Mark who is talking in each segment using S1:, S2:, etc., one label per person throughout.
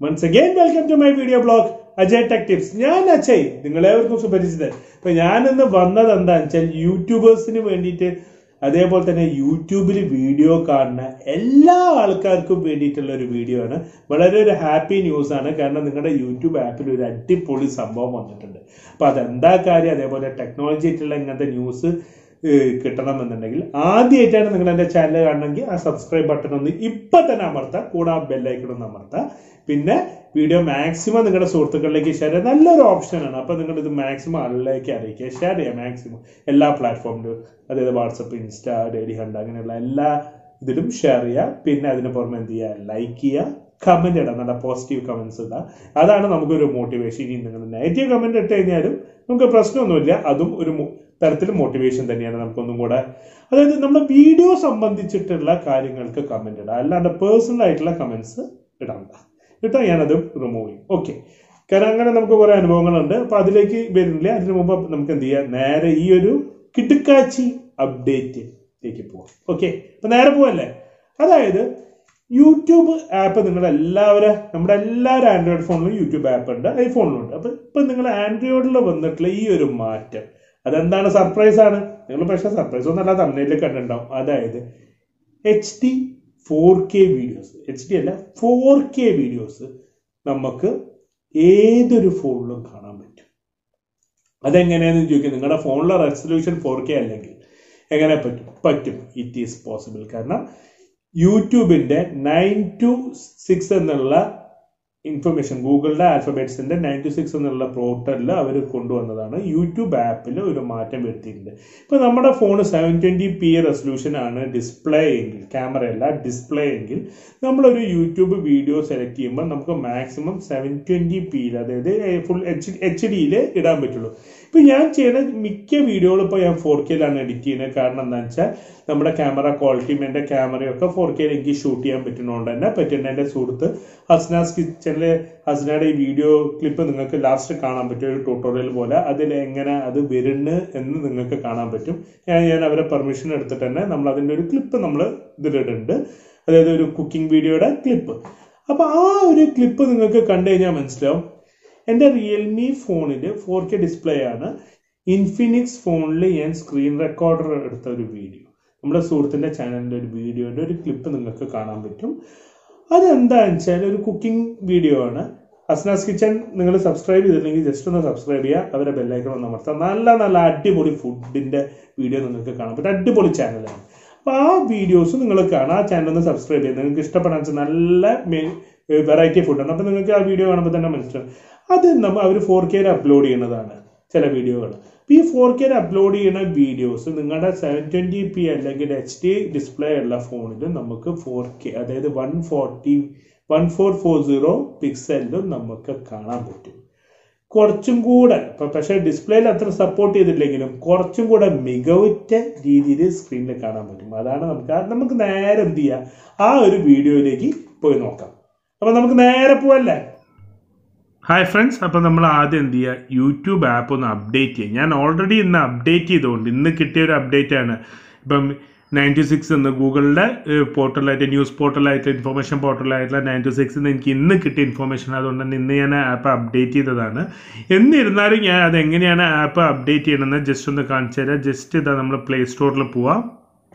S1: once again welcome to my video blog Ajay tech tips ഞാൻ അജയ് നിങ്ങളേവർക്കും സുപരിചിതൻ അപ്പൊ ഞാനിന്ന് വന്നത് എന്താണെന്ന് വെച്ചാൽ യൂട്യൂബേഴ്സിന് വേണ്ടിയിട്ട് അതേപോലെ തന്നെ യൂട്യൂബിൽ വീഡിയോ കാണുന്ന എല്ലാ ആൾക്കാർക്കും വേണ്ടിയിട്ടുള്ള ഒരു വീഡിയോ ആണ് വളരെ ഒരു ഹാപ്പി ന്യൂസ് ആണ് കാരണം നിങ്ങളുടെ യൂട്യൂബ് ആപ്പിൽ ഒരു അടിപൊളി സംഭവം വന്നിട്ടുണ്ട് അപ്പൊ അതെന്താ കാര്യം അതേപോലെ ടെക്നോളജി ആയിട്ടുള്ള ഇങ്ങനത്തെ ന്യൂസ് കിട്ടണമെന്നുണ്ടെങ്കിൽ ആദ്യമായിട്ടാണ് നിങ്ങൾ എൻ്റെ ചാനൽ കാണണമെങ്കിൽ ആ സബ്സ്ക്രൈബ് ബട്ടൺ ഒന്ന് ഇപ്പൊ തന്നെ അമർത്താം കൂടെ ആ ബെല്ലൈക്കൺ ഒന്ന് അമർത്താം പിന്നെ വീഡിയോ മാക്സിമം നിങ്ങളുടെ സുഹൃത്തുക്കളിലേക്ക് ഷെയർ ചെയ്യാൻ നല്ലൊരു ഓപ്ഷനാണ് അപ്പൊ നിങ്ങൾ ഇത് മാക്സിമം ആളിലേക്ക് അറിയിക്കുക ഷെയർ ചെയ്യുക മാക്സിമം എല്ലാ പ്ലാറ്റ്ഫോമിലും അതായത് വാട്സപ്പ് ഇൻസ്റ്റ ഡെയിലി ഹണ്ട് അങ്ങനെയുള്ള എല്ലാ ഇതിലും ഷെയർ ചെയ്യുക പിന്നെ അതിന് പുറമെ എന്ത് ചെയ്യുക ലൈക്ക് ചെയ്യുക കമന്റ് ഇടാം നല്ല പോസിറ്റീവ് കമന്റ്സ് ഇടാം അതാണ് നമുക്കൊരു മോട്ടിവേഷൻ ഇനി നിങ്ങൾ നെഗറ്റീവ് കമന്റ് ഇട്ട് കഴിഞ്ഞാലും നമുക്ക് പ്രശ്നമൊന്നുമില്ല അതും ഒരു മോ- തരത്തിൽ മോട്ടിവേഷൻ തന്നെയാണ് നമുക്കൊന്നും കൂടെ അതായത് നമ്മുടെ വീഡിയോ സംബന്ധിച്ചിട്ടുള്ള കാര്യങ്ങൾക്ക് കമന്റ് ഇടാം അല്ലാണ്ട് പേഴ്സണൽ ആയിട്ടുള്ള കമന്റ്സ് ഇടണ്ട കേട്ടോ ഞാനത് റിമൂവ് ചെയ്യും ഓക്കെ കാരണം അങ്ങനെ നമുക്ക് കുറെ അനുഭവങ്ങളുണ്ട് അപ്പൊ അതിലേക്ക് വരുന്നില്ല അതിനു മുമ്പ് നമുക്ക് എന്ത് ചെയ്യാം നേരെ ഈ ഒരു കിടുക്കാച്ചി അപ്ഡേറ്റിലേക്ക് പോവാം ഓക്കെ അപ്പൊ നേരെ പോവല്ലേ അതായത് യൂട്യൂബ് ആപ്പ് നിങ്ങൾ എല്ലാവരും നമ്മുടെ എല്ലാവരും ആൻഡ്രോയിഡ് ഫോണിലും യൂട്യൂബ് ആപ്പ് ഉണ്ട് ഐഫോണിലും ഉണ്ട് അപ്പൊ ഇപ്പൊ നിങ്ങൾ ആൻഡ്രോയിഡിൽ വന്നിട്ടുള്ള ഈ ഒരു മാറ്റം അതെന്താണ് സർപ്രൈസ് ആണ് നിങ്ങൾ പക്ഷെ സർപ്രൈസ് ഒന്നല്ല തമിഴിൽ കണ്ടിട്ടുണ്ടാവും അതായത് H D four K videos H D അല്ല ഫോർ കെ വീഡിയോസ് നമുക്ക് ഏതൊരു ഫോണിലും കാണാൻ പറ്റും അതെങ്ങനെയാണെന്ന് ചോദിക്കും നിങ്ങളുടെ ഫോണിലെ റെസൊല്യൂഷൻ ഫോർ കെ അല്ലെങ്കിൽ എങ്ങനെ പറ്റും പറ്റും ഇറ്റ് ഈസ് പോസിബിൾ കാരണം യൂട്യൂബിന്റെ നയൻ ടു സിക്സ് എന്നുള്ള ഇൻഫർമേഷൻ ഗൂഗിളിന്റെ ആൽഫബറ്റ്സിന്റെ നയൻ ടു സിക്സ് എന്നുള്ള പോർട്ടലിൽ അവർ കൊണ്ടുവന്നതാണ് യൂട്യൂബ് ആപ്പിൽ ഒരു മാറ്റം വരുത്തിയിട്ടുണ്ട് ഇപ്പൊ നമ്മുടെ phone seven twenty P resolution ആണ് ഡിസ്പ്ലേ എങ്കിൽ ക്യാമറ അല്ല ഡിസ്പ്ലേ എങ്കിൽ നമ്മളൊരു യൂട്യൂബ് വീഡിയോ സെലക്ട് ചെയ്യുമ്പോൾ നമുക്ക് മാക്സിമം സെവൻ ട്വന്റി പിയിൽ അതായത് ഫുൾ എച്ച് എച്ച് ഡിയിൽ ഇടാൻ പറ്റുള്ളൂ ഇപ്പൊ ഞാൻ ചെയ്യുന്ന മിക്ക വീഡിയോകളും ഇപ്പോൾ ഞാൻ ഫോർ കെയിലാണ് എഡിറ്റ് ചെയ്യുന്നത് കാരണം എന്താണെന്ന് വെച്ചാൽ നമ്മുടെ ക്യാമറ ക്വാളിറ്റിയും എൻ്റെ ക്യാമറയൊക്കെ ഫോർ കെയിൽ എനിക്ക് ഷൂട്ട് ചെയ്യാൻ പറ്റുന്നതുകൊണ്ട് തന്നെ പറ്റുന്ന എൻ്റെ സുഹൃത്ത് ഹസ്നാസ് കിച്ചണിലെ ഹസ്നയുടെ ഈ വീഡിയോ ക്ലിപ്പ് നിങ്ങൾക്ക് ലാസ്റ്റ് കാണാൻ പറ്റും ഒരു ട്യൂട്ടോറിയൽ പോലെ അതിൽ എങ്ങനെ അത് വരുന്നു എന്ന് നിങ്ങൾക്ക് കാണാൻ പറ്റും ഞാൻ ഞാൻ അവരെ പെർമിഷൻ എടുത്തിട്ട് തന്നെ നമ്മൾ അതിൻ്റെ ഒരു ക്ലിപ്പ് നമ്മൾ ഇതിലിടുന്നുണ്ട് അതായത് ഒരു കുക്കിംഗ് വീഡിയോയുടെ ക്ലിപ്പ് അപ്പൊ ആ ഒരു ക്ലിപ്പ് നിങ്ങൾക്ക് കണ്ടു കഴിഞ്ഞാൽ മനസ്സിലാവും എൻ്റെ റിയൽമി ഫോണിൽ ഫോർ കെ ഡിസ്പ്ലേ ആണ് ഇൻഫിനിക്സ് ഫോണിൽ ഞാൻ സ്ക്രീൻ റെക്കോർഡർ എടുത്ത ഒരു വീഡിയോ നമ്മുടെ സുഹൃത്തിൻ്റെ ചാനലിൻ്റെ ഒരു വീഡിയോയുടെ ഒരു ക്ലിപ്പ് നിങ്ങൾക്ക് കാണാൻ പറ്റും അതെന്താണെന്ന് വെച്ചാൽ ഒരു കുക്കിംഗ് വീഡിയോ ആണ് അസ്നാസ് കിച്ചൺ നിങ്ങൾ സബ്സ്ക്രൈബ് ചെയ്തില്ലെങ്കിൽ ജസ്റ്റ് ഒന്ന് സബ്സ്ക്രൈബ് ചെയ്യുക അവരെ ബെല്ലൈക്കൺ ഒന്ന് അമർത്താം നല്ല നല്ല അടിപൊളി ഫുഡിന്റെ വീഡിയോ നിങ്ങൾക്ക് കാണാൻ പറ്റും അടിപൊളി ചാനലാണ് അപ്പൊ ആ വീഡിയോസ് നിങ്ങൾ കാണാം ആ ചാനൽ ഒന്ന് സബ്സ്ക്രൈബ് ചെയ്യുക നിങ്ങൾക്ക് ഇഷ്ടപ്പെടാൻ വെച്ചാൽ നല്ല വെറൈറ്റി ഫുഡാണ് അപ്പൊ നിങ്ങൾക്ക് ആ വീഡിയോ കാണുമ്പോൾ തന്നെ മനസ്സിലാവും അത് നമ്മൾ അവർ ഫോർ കെയിൽ അപ്ലോഡ് ചെയ്യുന്നതാണ് ചില വീഡിയോകൾ ഈ ഫോർ കെയിൽ അപ്ലോഡ് ചെയ്യുന്ന വീഡിയോസ് നിങ്ങളുടെ സെവൻ ട്വന്റി പി അല്ലെങ്കിൽ എച്ച് ഡി ഡിസ്പ്ലേ ഉള്ള ഫോണിൽ നമുക്ക് ഫോർ കെ അതായത് one forty one four four zero പിക്സലിലും നമുക്ക് കാണാൻ പറ്റും കുറച്ചും കൂടെ ഇപ്പൊ പക്ഷേ ഡിസ്പ്ലേയിൽ അത്ര സപ്പോർട്ട് ചെയ്തില്ലെങ്കിലും കുറച്ചും കൂടെ മികവുറ്റ രീതിയിൽ സ്ക്രീനിൽ കാണാൻ പറ്റും അതാണ് നമുക്ക് അത് നമുക്ക് നേരെ എന്ത് ചെയ്യാം ആ ഒരു വീഡിയോയിലേക്ക് പോയി നോക്കാം അപ്പൊ നമുക്ക് നേരെ പോവല്ലേ ഹായ് ഫ്രണ്ട്സ് അപ്പോൾ നമ്മൾ ആദ്യം എന്ത് ചെയ്യുക യൂട്യൂബ് ആപ്പ് ഒന്ന് അപ്ഡേറ്റ് ചെയ്യുക ഞാൻ ഓൾറെഡി ഇന്ന് അപ്ഡേറ്റ് ചെയ്തുകൊണ്ട് ഇന്ന് കിട്ടിയ ഒരു അപ്ഡേറ്റ് ആണ് ഇപ്പം നയൻറ്റി സിക്സ് എന്ന് ഗൂഗിളിൻ്റെ പോർട്ടലായിട്ട് ന്യൂസ് പോർട്ടലായിട്ട് ഇൻഫർമേഷൻ പോർട്ടലായിട്ടുള്ള നയൻറ്റി സിക്സ് എന്ന് എനിക്ക് ഇന്ന് കിട്ടിയ ഇൻഫർമേഷൻ അതുകൊണ്ട് തന്നെ ഇന്ന് ഞാൻ ആപ്പ് അപ്ഡേറ്റ് ചെയ്തതാണ് എന്നിരുന്നാലും ഞാൻ അത് എങ്ങനെയാണ് ആപ്പ് അപ്ഡേറ്റ് ചെയ്യണമെന്ന് ജസ്റ്റ് ഒന്ന് കാണിച്ചു തരാം ജസ്റ്റ് ഇതാ നമ്മൾ പ്ലേ സ്റ്റോറിൽ പോവാം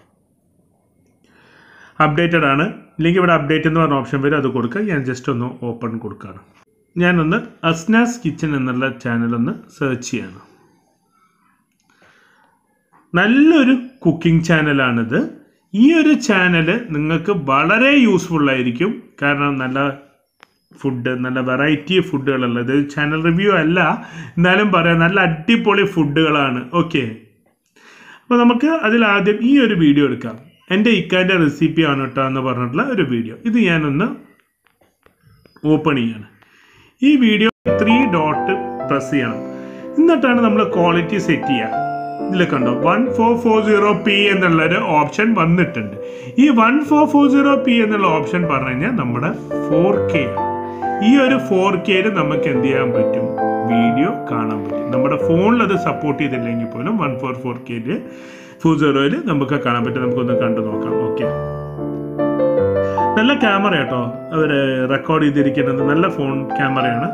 S1: അപ്ഡേറ്റഡ് ആണ് ഇല്ലെങ്കിൽ ഇവിടെ അപ്ഡേറ്റ് എന്ന് പറഞ്ഞ ഓപ്ഷൻ വരും അത് കൊടുക്കുക ഞാൻ ജസ്റ്റ് ഒന്ന് ഓപ്പൺ കൊടുക്കുകയാണ് ഞാനൊന്ന് അസ്നാസ് കിച്ചൺ എന്നുള്ള ചാനൽ ഒന്ന് സെർച്ച് ചെയ്യാണ് നല്ലൊരു കുക്കിംഗ് ചാനലാണിത് ഈ ഒരു ചാനൽ നിങ്ങൾക്ക് വളരെ യൂസ്ഫുൾ ആയിരിക്കും കാരണം നല്ല ഫുഡ് നല്ല വെറൈറ്റി ഫുഡുകളുള്ള ഇത് ചാനൽ റിവ്യൂ അല്ല എന്നാലും പറയാം നല്ല അടിപൊളി ഫുഡുകളാണ് ഓക്കെ അപ്പോൾ നമുക്ക് അതിൽ ആദ്യം ഈ ഒരു വീഡിയോ എടുക്കാം എൻ്റെ ഇക്കാൻ്റെ റെസിപ്പി ആണ് കേട്ടോ എന്ന് പറഞ്ഞിട്ടുള്ള ഒരു വീഡിയോ ഇത് ഞാനൊന്ന് ഓപ്പൺ ചെയ്യാണ് ഈ വീഡിയോ ത്രീ ഡോട്ട് പ്രസ് ചെയ്യണം എന്നിട്ടാണ് നമ്മൾ ക്വാളിറ്റി സെറ്റ് ചെയ്യുക ഇതിൽ കണ്ടോ one four four zero P എന്നുള്ളൊരു ഓപ്ഷൻ വന്നിട്ടുണ്ട് ഈ one four four zero P എന്നുള്ള ഓപ്ഷൻ പറഞ്ഞു കഴിഞ്ഞാൽ നമ്മുടെ ഫോർ കെ ഈ ഒരു ഫോർ കെയിൽ നമുക്ക് എന്ത് ചെയ്യാൻ പറ്റും വീഡിയോ കാണാൻ പറ്റും നമ്മുടെ ഫോണിൽ അത് സപ്പോർട്ട് ചെയ്തില്ലെങ്കിൽ പോലും വൺ ഫോർ ഫോർ കെയിൽ ഫോർ സീറോയിൽ നമുക്ക് കാണാൻ പറ്റും നമുക്കൊന്ന് കണ്ടു നോക്കാം ഓക്കെ നല്ല ക്യാമറ കേട്ടോ അവർ റെക്കോർഡ് ചെയ്തിരിക്കുന്നത് നല്ല ഫോൺ ക്യാമറയാണ്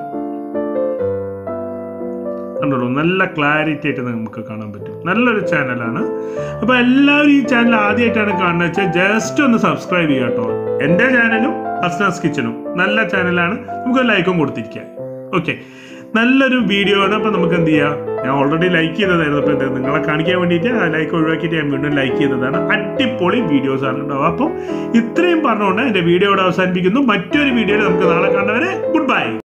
S1: കണ്ടോളൂ നല്ല ക്ലാരിറ്റി ആയിട്ട് നമുക്ക് കാണാൻ പറ്റും നല്ലൊരു ചാനലാണ് അപ്പോൾ എല്ലാവരും ഈ ചാനൽ ആദ്യമായിട്ടാണ് കാണുന്നത് വെച്ചാൽ ജസ്റ്റ് ഒന്ന് സബ്സ്ക്രൈബ് ചെയ്യുക കേട്ടോ എൻ്റെ ചാനലും അസ്നാസ് കിച്ചനും നല്ല ചാനലാണ് നമുക്ക് ലൈക്കും കൊടുത്തിരിക്കാം ഓക്കെ നല്ലൊരു വീഡിയോ ആണ് അപ്പോൾ നമുക്ക് എന്ത് ചെയ്യാം ഞാൻ ഓൾറെഡി ലൈക്ക് ചെയ്തതായിരുന്നു അപ്പോൾ ഇത് നിങ്ങളെ കാണിക്കാൻ വേണ്ടിയിട്ട് ആ ലൈക്ക് ഒഴിവാക്കിയിട്ട് ഞാൻ വീണ്ടും ലൈക്ക് ചെയ്തതാണ് അടിപൊളി വീഡിയോസ് ആണ് ഉണ്ടാവുക അപ്പം ഇത്രയും പറഞ്ഞുകൊണ്ട് എൻ്റെ വീഡിയോ ഇവിടെ അവസാനിപ്പിക്കുന്നു മറ്റൊരു വീഡിയോയിൽ നമുക്ക് നാളെ കണ്ടവരെ ഗുഡ് ബൈ